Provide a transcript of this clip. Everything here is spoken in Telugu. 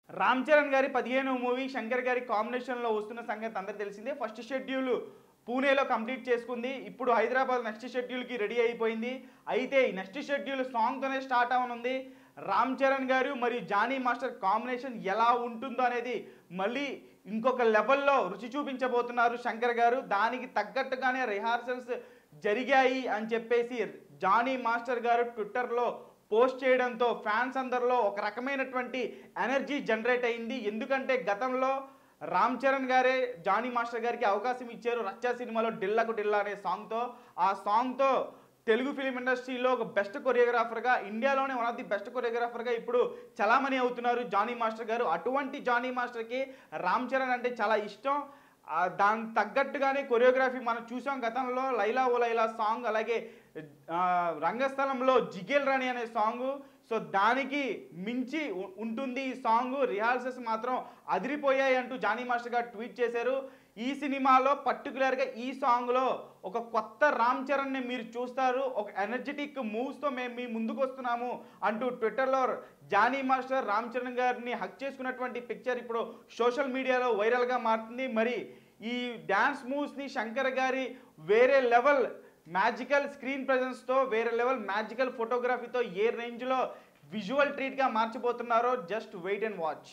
రామ్ చరణ్ గారి పదిహేను మూవీ శంకర్ గారి కాంబినేషన్లో వస్తున్న సంగతి అందరికి తెలిసిందే ఫస్ట్ షెడ్యూల్ పూణేలో కంప్లీట్ చేసుకుంది ఇప్పుడు హైదరాబాద్ నెక్స్ట్ షెడ్యూల్కి రెడీ అయిపోయింది అయితే ఈ నెక్స్ట్ షెడ్యూల్ సాంగ్తోనే స్టార్ట్ అవనుంది రామ్ చరణ్ గారు మరియు జానీ మాస్టర్ కాంబినేషన్ ఎలా ఉంటుందో అనేది మళ్ళీ ఇంకొక లెవెల్లో రుచి చూపించబోతున్నారు శంకర్ గారు దానికి తగ్గట్టుగానే రిహార్సల్స్ జరిగాయి అని చెప్పేసి జానీ మాస్టర్ గారు ట్విట్టర్లో పోస్ట్ చేయడంతో ఫ్యాన్స్ అందరిలో ఒక రకమైనటువంటి ఎనర్జీ జనరేట్ అయింది ఎందుకంటే గతంలో రామ్ చరణ్ గారే జానీ మాస్టర్ గారికి అవకాశం ఇచ్చారు రచ్చా సినిమాలో డిల్లకు డిల్లా అనే సాంగ్తో ఆ సాంగ్తో తెలుగు ఫిలిం ఇండస్ట్రీలో ఒక బెస్ట్ కొరియోగ్రాఫర్గా ఇండియాలోనే వన్ ఆఫ్ ది బెస్ట్ కొరియోగ్రాఫర్గా ఇప్పుడు చలామణి అవుతున్నారు జానీ మాస్టర్ గారు అటువంటి జానీ మాస్టర్కి రామ్ చరణ్ అంటే చాలా ఇష్టం ఆ దానికి తగ్గట్టుగానే కొరియోగ్రఫీ మనం చూసాం గతంలో లైలా ఓ లైలా సాంగ్ అలాగే ఆ, రంగస్థలంలో జిగేల్ రాణి అనే సాంగ్ సో దానికి మించి ఉ- ఉంటుంది ఈ సాంగ్ రిహార్సల్స్ మాత్రం అదిరిపోయాయి అంటూ జానీ మాస్టర్ గారు ట్వీట్ చేశారు ఈ సినిమాలో పర్టికులర్గా ఈ సాంగ్లో ఒక కొత్త రామ్ చరణ్ని మీరు చూస్తారు ఒక ఎనర్జెటిక్ మూవ్స్తో మేము మీ ముందుకు వస్తున్నాము అంటూ ట్విట్టర్లో జానీ మాస్టర్ రామ్ చరణ్ గారిని హక్ చేసుకున్నటువంటి పిక్చర్ ఇప్పుడు సోషల్ మీడియాలో వైరల్గా మారుతుంది మరి ఈ డ్యాన్స్ మూవ్స్ని శంకర్ గారి వేరే లెవెల్ మ్యాజికల్ స్క్రీన్ ప్రజెన్స్తో వేరే లెవెల్ మ్యాజికల్ ఫోటోగ్రఫీతో ఏ రేంజ్లో విజువల్ ట్రీట్గా మార్చిపోతున్నారో జస్ట్ వెయిట్ అండ్ వాచ్